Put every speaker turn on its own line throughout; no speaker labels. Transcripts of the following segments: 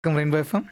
வணக்கம் rainbow FM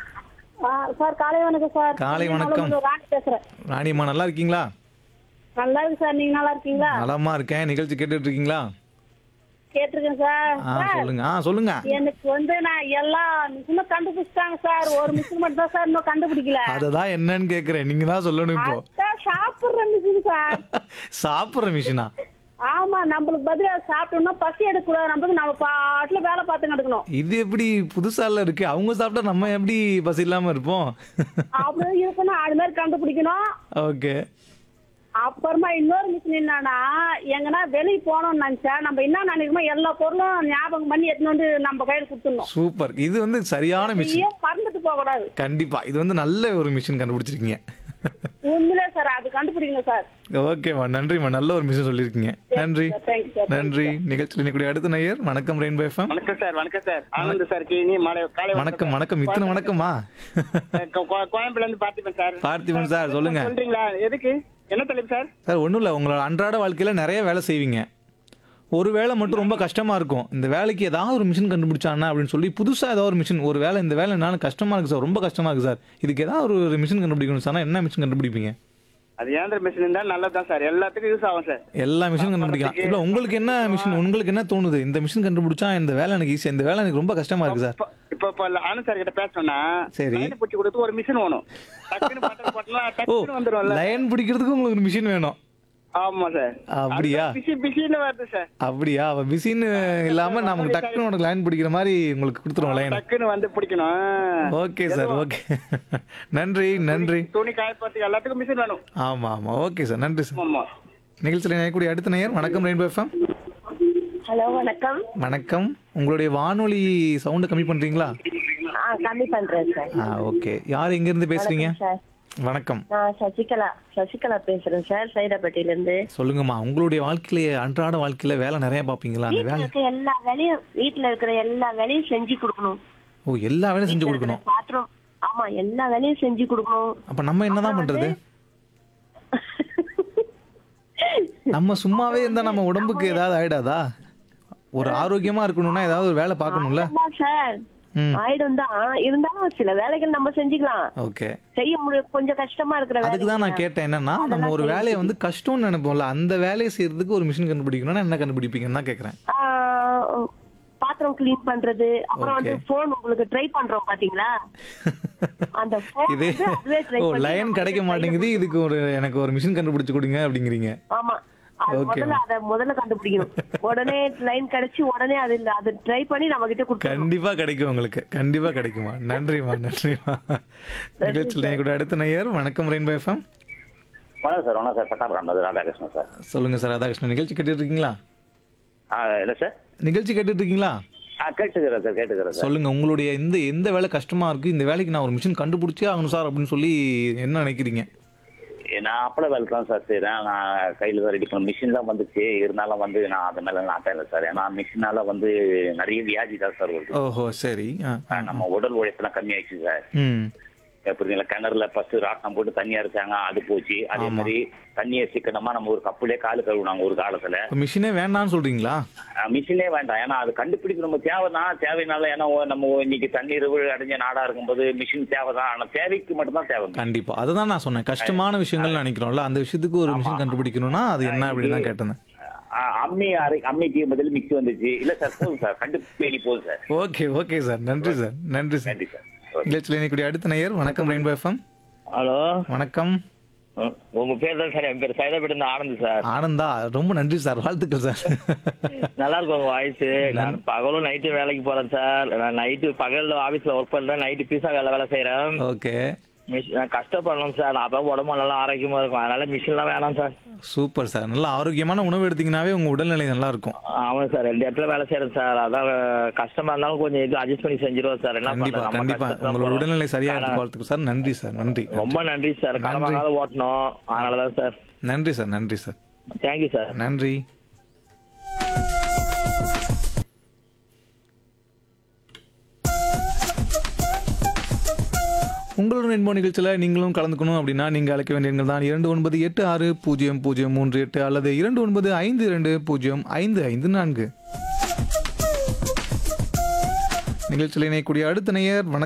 ஆ, sir காலை வணக்கம் சார்
காலை
நான்
வணக்கம்.
நல்லூர்ல ராணி பேசுறேன்
ராணியம்மா நல்லா இருக்கீங்களா
நல்லா இருக்கு சார் நீங்க நல்லா இருக்கீங்களா
நலமா இருக்கேன் நிகழ்ச்சி கேட்டுட்டு இருக்கீங்களா
கேட்டிருக்கேன் சார்
ஆ
சார்,
சொல்லுங்க ஆ சொல்லுங்க
எனக்கு வந்து நான் எல்லா மிஷினும் கண்டுபிடிச்சிட்டாங்க சார் ஒரு மிஷின் மட்டும் தான் சார் இன்னும் கண்டுபிடிக்கல
அததான் என்னன்னு கேக்குறேன் நீங்க தான் சொல்லணும் இப்போ
அதான் சாப்பிடுற மிஷின் சார்
சாப்பிடுற மிஷினா
ஆமா நம்மளுக்கு பதிலா சாப்பிட்டோம்னா பசி எடுக்கக்கூடாது நம்மளுக்கு நம்ம பாட்டுல வேலை பார்த்து எடுக்கணும்
இது எப்படி புதுசால இருக்கு அவங்க சாப்பிட்டா நம்ம எப்படி பசி இல்லாம இருப்போம்
அப்படி இருக்கணும் அது மாதிரி கண்டுபிடிக்கணும்
ஓகே
அப்புறமா இன்னொரு மிஷின் என்னன்னா எங்கன்னா வெளியே போனோம்னு நினைச்சா நம்ம என்ன நினைக்கிறோமோ எல்லா பொருளும் ஞாபகம் பண்ணி எடுத்துன்னு வந்து நம்ம கையில கொடுத்துடணும்
சூப்பர் இது வந்து சரியான மிஷின்
ஏன் மறந்துட்டு போக கூடாது
கண்டிப்பா இது வந்து நல்ல ஒரு மிஷின் கண்டுபிடிச்சிருக்கீங்க
உண்மையிலே சார் அது கண்டுபிடிங்க சார்
ஓகேம்மா நன்றிம்மா நல்ல ஒரு மிஷின் சொல்லியிருக்கீங்க நன்றி
தேங்க்யூ சார்
நன்றி நிகழ்ச்சியில் இன்னைக்கு அடுத்த நேயர் வணக்கம் ரெயின்போ எஃப்எம்
வணக்கம் சார் வணக்கம் சார் ஆனந்த் சார் கேணி மாலை காலை
வணக்கம் வணக்கம் இத்தனை வணக்கமா
கோயம்புல இருந்து பார்த்திபன் சார்
பார்த்திபன் சார் சொல்லுங்க
சொல்றீங்களா எதுக்கு என்ன தலைப்பு சார்
சார் ஒன்றும் இல்லை உங்களோட அன்றாட வாழ்க்கையில் நிறைய வேலை செய்வீங்க ஒரு வேலை மட்டும் ரொம்ப கஷ்டமா இருக்கும் இந்த வேலைக்கு ஏதாவது ஒரு மிஷின் கண்டுபிடிச்சானா அப்படின்னு சொல்லி புதுசாக ஏதாவது ஒரு மிஷின் ஒரு வேலை இந்த வேலை என்னால கஷ்டமா இருக்கு சார் ரொம்ப கஷ்டமா இருக்கு சார் இதுக்கு ஏதாவது ஒரு மிஷின் கண்டுபிடிக்கணும் சார் என்ன மிஷின் கண்டுபிடிப்பீங்க
அது ஏந்திர மிஷின் இருந்தா நல்லதுதான் சார் எல்லாத்துக்கும் யூஸ் ஆகும் சார்
எல்லா மிஷினும் கண்டுபிடிக்கலாம் இல்லை உங்களுக்கு என்ன மிஷின் உங்களுக்கு என்ன தோணுது இந்த மிஷின் கண்டுபிடிச்சா இந்த வேலை எனக்கு ஈஸி இந்த வேலை எனக்கு ரொம்ப கஷ்டமா இருக்கு சார்
இப்ப- இப்ப இப்ப ஆனந்த் சார் கிட்ட பேசணும்னா
சரி.
line பிடிச்சி கொடுத்து ஒரு மிஷின் வேணும் டக்குன்னு பட்டன் போட்டோம்னா
ஓ
டக்குன்னு வந்துரும்ல
லைன் பிடிக்கிறதுக்கு உங்களுக்கு ஒரு மிஷின் வேணும்
ஆமா சார்
அப்படியா?
பிசி பிசின்னு வருது சார்
அப்படியா அவ மிஷின் இல்லாம நமக்கு டக்குன்னு உனக்கு லைன் பிடிக்கிற மாதிரி உங்களுக்கு கொடுத்துருவோம் லைன்
டக்குன்னு வந்து பிடிக்கணும்
ஓகே சார் ஓகே நன்றி நன்றி
துணி காயப்படுத்தி எல்லாத்துக்கும் மிஷின் வேணும்
ஆமா ஆமா ஓகே சார் நன்றி சார்
ஆமா
நிகழ்ச்சியில் இணையக்கூடிய அடுத்த நேயர் வணக்கம் ரெயின்போ எஃப்எம்
ஹலோ வணக்கம்
வணக்கம் உங்களுடைய வானொலி சவுண்டு கம்மி பண்றீங்களா
ஆ கம்மி பண்றேன் சார்
ஆ ஓகே யார் எங்க இருந்து பேசுறீங்க
சார்
வணக்கம்
நான் சசிகலா சசிகலா பேசுறேன் சார் சைதாப்பேட்டையில இருந்து
சொல்லுங்கம்மா உங்களுடைய வாழ்க்கையில அன்றாட வாழ்க்கையில வேலை நிறைய பாப்பீங்களா அந்த
வீட்டுல
வேலை
இருக்க எல்லா வேலையும் வீட்டுல இருக்கிற எல்லா வேலையும் செஞ்சு கொடுக்கணும்
ஓ எல்லா வேலையும் செஞ்சு கொடுக்கணும்
பாத்திரம் ஆமா எல்லா வேலையும் செஞ்சு கொடுக்கணும்
அப்ப நம்ம என்னதான் பண்றது நம்ம சும்மாவே இருந்தா நம்ம உடம்புக்கு ஏதாவது ஆயிடாதா ஒரு ஆரோக்கியமா இருக்கணும்னா ஏதாவது ஒரு வேலை பார்க்கணும்ல
ஆமா சார்
ம்
ஆயிடும் தான் இருந்தாலும் சில வேலைகள் நம்ம செஞ்சுக்கலாம்
ஓகே
செய்ய முடியும் கொஞ்சம் கஷ்டமா இருக்கிற
அதுக்கு தான் நான் கேட்டேன் என்னன்னா நம்ம ஒரு வேலையை வந்து கஷ்டம்னு நினைப்போம்ல அந்த வேலையை செய்யறதுக்கு ஒரு மிஷின் கண்டுபிடிக்கணும்னா என்ன கண்டுபிடிப்பீங்கன்னு தான் கேக்குறேன்
ஆஹ் பாத்திரம் கிளீன் பண்றது அப்புறம் வந்து போன் உங்களுக்கு ட்ரை பண்றோம் பாத்தீங்களா அந்த phone
இது
வந்து அதுவே try
ஓ
பண்ணி
லைன்
நமக்கு
கிடைக்க மாட்டேங்குது இதுக்கு ஒரு எனக்கு ஒரு மிஷின் கண்டுபிடிச்சு கொடுங்க அப்படிங்கிறீங்க
ஆமா அது
Okay,
முதல்ல அத முதல்ல கண்டுபிடிக்கணும் உடனே லைன் கிடைச்சு உடனே அது இல்ல அது ட்ரை பண்ணி நம்ம கிட்ட கொடுக்கணும்
கண்டிப்பா கிடைக்கும் உங்களுக்கு கண்டிப்பா கிடைக்குமா நன்றிமா நன்றிமா நிகழ்ச்சியில் கூட அடுத்த நேயர் வணக்கம் ரெயின்போ எஃப்எம்
வணக்கம் சார் வணக்கம் சார் பட்டாபுரம் அது ராதாகிருஷ்ணன் சார்
சொல்லுங்க சார் ராதாகிருஷ்ணன் நிகழ்ச்சி கேட்டுட்டு இருக்கீங்களா
ஆ இல்லை சார்
நிகழ்ச்சி கேட்டுட்டு இருக்கீங்களா
ஆ கேட்டுக்கிறேன் சார் கேட்டுக்கிறேன் சார்
சொல்லுங்க உங்களுடைய இந்த எந்த வேலை கஷ்டமா இருக்கு இந்த வேலைக்கு நான் ஒரு மிஷின் கண்டுபிடிச்சே ஆகணும் சார் அப்படின்னு சொல்லி என்ன நினைக்கிறீங்க
நான் அப்பள வேலை தான் சார் செய்கிறேன் நான் கையில் தான் ரெடி பண்ண மிஷின் தான் வந்துச்சு இருந்தாலும் வந்து நான் அது மேலே நாட்டம் இல்லை சார் ஏன்னா மிஷினால வந்து நிறைய வியாதி தான் சார் வருது
ஓஹோ சரி ஆ, ஆ.
நம்ம உடல் உழைப்பெல்லாம் கம்மியாயிடுச்சு சார்
ம்
எப்படிங்களா கிணறுல ஃபர்ஸ்ட் ராட்டம் போட்டு தண்ணி அரைச்சாங்க அது போச்சு அதே
ஆமா.
மாதிரி தண்ணியை சிக்கனமா நம்ம ஒரு கப்புலே காலு கழுவுனாங்க ஒரு காலத்துல
இப்போ மிஷினே வேண்டாம்னு சொல்றீங்களா
மிஷினே வேண்டாம் ஏன்னா அது கண்டுபிடிக்க நம்ம தேவைதான் தேவைனால ஏன்னா ஓ- நம்ம இன்னைக்கு தண்ணீர் அடைஞ்ச நாடா இருக்கும்போது மிஷின் தேவைதான் ஆனா தேவைக்கு மட்டும்தான் தேவை
கண்டிப்பா அதுதான் நான் சொன்னேன் கஷ்டமான விஷயங்கள் நினைக்கிறோம்ல அந்த விஷயத்துக்கு ஒரு மிஷின் கண்டுபிடிக்கணும்னா அது என்ன அப்படின்னு தான் கேட்டேன்
ஆ, அம்மி அரை அம்மிக்கு பதில் மிக்ஸி வந்துச்சு இல்ல சார் போதும் சார் கண்டுபிடி போதும் சார்
ஓகே ஓகே சார் நன்றி சார் நன்றி சார்
நன்றி சார்
நிகழ்ச்சியில் இணைக்கூடிய அடுத்த நேயர் வணக்கம் ரெயின்போ எஃப்எம்
ஹலோ
வணக்கம்
உங்க பேர் தான் சார் என் பேர் சைதாபேட் இருந்து ஆனந்த் சார்
ஆனந்தா ரொம்ப நன்றி சார் வாழ்த்துக்கள் சார்
நல்லா இருக்கும் உங்க வாய்ஸ் நான் பகலும் நைட்டு வேலைக்கு போறேன் சார் நான் நைட்டு பகல்ல ஆபீஸ்ல ஒர்க் பண்றேன் நைட்டு பீஸா வேலை வேலை செய்யறேன்
ஓகே
மிஷ்- நான் கஷ்டப்படணும் சார் அப்ப உடம்பு நல்லா ஆரோக்கியமா இருக்கும் அதனால மிஷின்லாம் வேணாம் சார்
சூப்பர் சார் நல்ல ஆரோக்கியமான உணவு எடுத்தீங்கன்னாவே உங்க உடல்நிலை நல்லா இருக்கும்
ஆமா சார் ரெண்டு இடத்துல வேலை செய்யறேன் சார் அதான் கஷ்டமா இருந்தாலும் கொஞ்சம் இது அட்ஜஸ்ட் பண்ணி செஞ்சிருவோம் சார் என்ன
கண்டிப்பா
பண்றது? நம்ம
கண்டிப்பா
கஷ்டத்துல
உங்களோட
போறோம்.
உடல்நிலை சரியா
ஆனா,
எடுத்து வாழ்த்துக்கு சார் நன்றி சார் நன்றி
ரொம்ப நன்றி சார் கடமைக்காக ஓட்டணும் அதனாலதான் சார்
நன்றி சார் நன்றி சார்
தேங்க்யூ சார்
நன்றி உங்களுடன் என்போ நிகழ்ச்சியில் நீங்களும் கலந்துக்கணும் அப்படின்னா நீங்கள் அழைக்க வேண்டிய எண்கள் தான் இரண்டு ஒன்பது எட்டு ஆறு பூஜ்ஜியம் பூஜ்ஜியம் மூன்று எட்டு அல்லது இரண்டு ஒன்பது ஐந்து இரண்டு பூஜ்ஜியம் ஐந்து ஐந்து நான்கு நிகழ்ச்சியில் இணையக்கூடிய அடுத்த நேயர் வணக்கம்